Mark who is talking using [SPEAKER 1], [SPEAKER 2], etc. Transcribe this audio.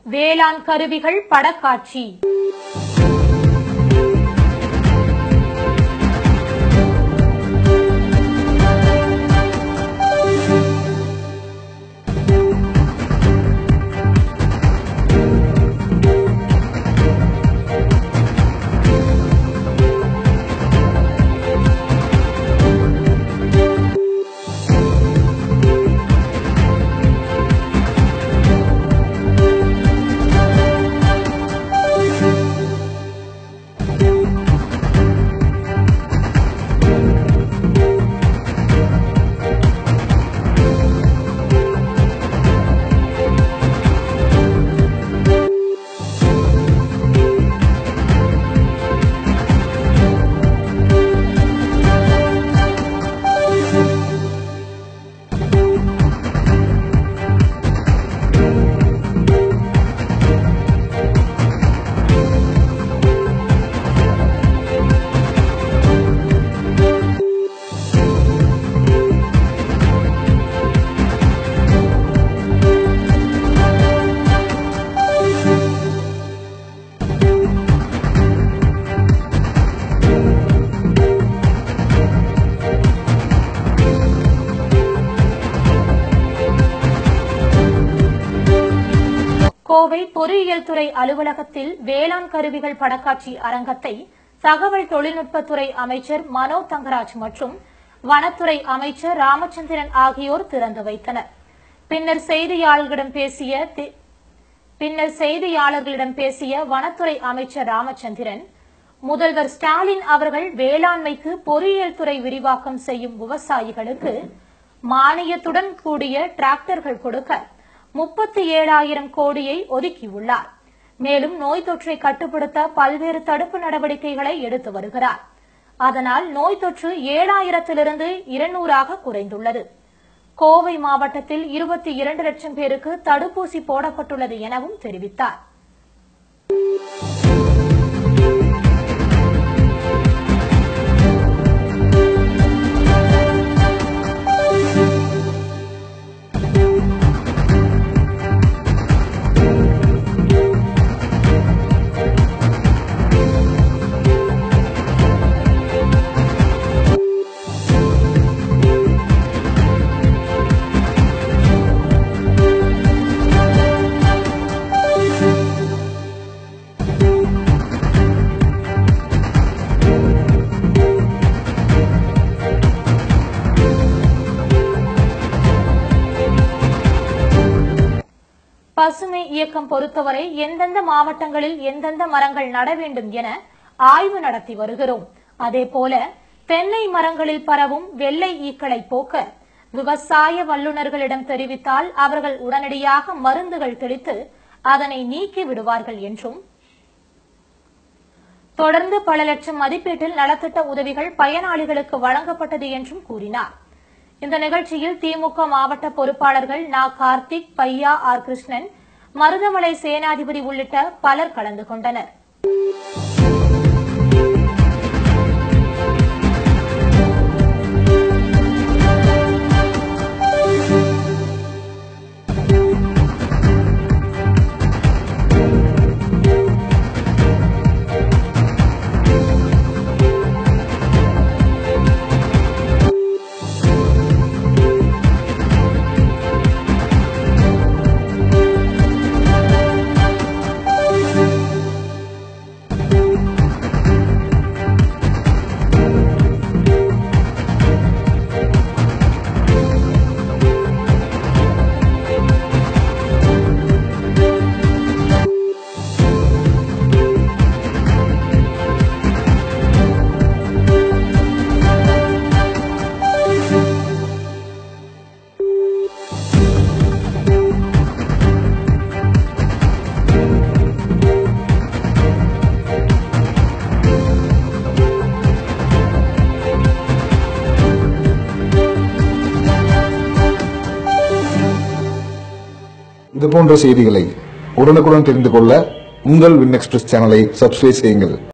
[SPEAKER 1] வேளாண் கருவிகள் படக்காட்சி கோவை பொறியியல் துறை அலுவலகத்தில் வேளாண் கருவிகள் படக்காட்சி அரங்கத்தை தகவல் தொழில்நுட்பத்துறை அமைச்சர் மனோ தங்கராஜ் மற்றும் வனத்துறை அமைச்சர் ராமச்சந்திரன் ஆகியோர் திறந்து வைத்தனர் பின்னர் செய்தியாளர்களிடம் பேசிய தி- பின்னர் செய்தியாளர்களிடம் பேசிய வனத்துறை அமைச்சர் ராமச்சந்திரன் முதல்வர் ஸ்டாலின் அவர்கள் வேளாண்மைக்கு பொறியியல் துறை விரிவாக்கம் செய்யும் விவசாயிகளுக்கு மானியத்துடன் கூடிய டிராக்டர்கள் கொடுக்க முப்பத்தி ஏழாயிரம் கோடியை ஒதுக்கியுள்ளார் மேலும் நோய் தொற்றை கட்டுப்படுத்த பல்வேறு தடுப்பு நடவடிக்கைகளை எடுத்து வருகிறார் அதனால் நோய் தொற்று ஏழாயிரத்திலிருந்து இருநூறாக குறைந்துள்ளது கோவை மாவட்டத்தில் இருபத்தி இரண்டு லட்சம் பேருக்கு தடுப்பூசி போடப்பட்டுள்ளது எனவும் தெரிவித்தார் பசுமை இயக்கம் பொறுத்தவரை எந்தெந்த மாவட்டங்களில் எந்தெந்த மரங்கள் நட வேண்டும் என ஆய்வு நடத்தி வருகிறோம் அதேபோல தென்னை மரங்களில் பரவும் வெள்ளை ஈக்களை போக்க விவசாய வல்லுநர்களிடம் தெரிவித்தால் அவர்கள் உடனடியாக மருந்துகள் தெளித்து அதனை நீக்கி விடுவார்கள் என்றும் தொடர்ந்து பல லட்சம் மதிப்பீட்டில் நலத்திட்ட உதவிகள் பயனாளிகளுக்கு வழங்கப்பட்டது என்றும் கூறினார் இந்த நிகழ்ச்சியில் திமுக மாவட்ட பொறுப்பாளர்கள் நா கார்த்திக் பையா ஆர் கிருஷ்ணன் மருதமலை சேனாதிபதி உள்ளிட்ட பலர் கலந்து கொண்டனர்
[SPEAKER 2] இது போன்ற செய்திகளை உடனுக்குடன் தெரிந்து கொள்ள உங்கள் வின் எக்ஸ்பிரஸ் சேனலை சப்ஸ்கிரைப் செய்யுங்கள்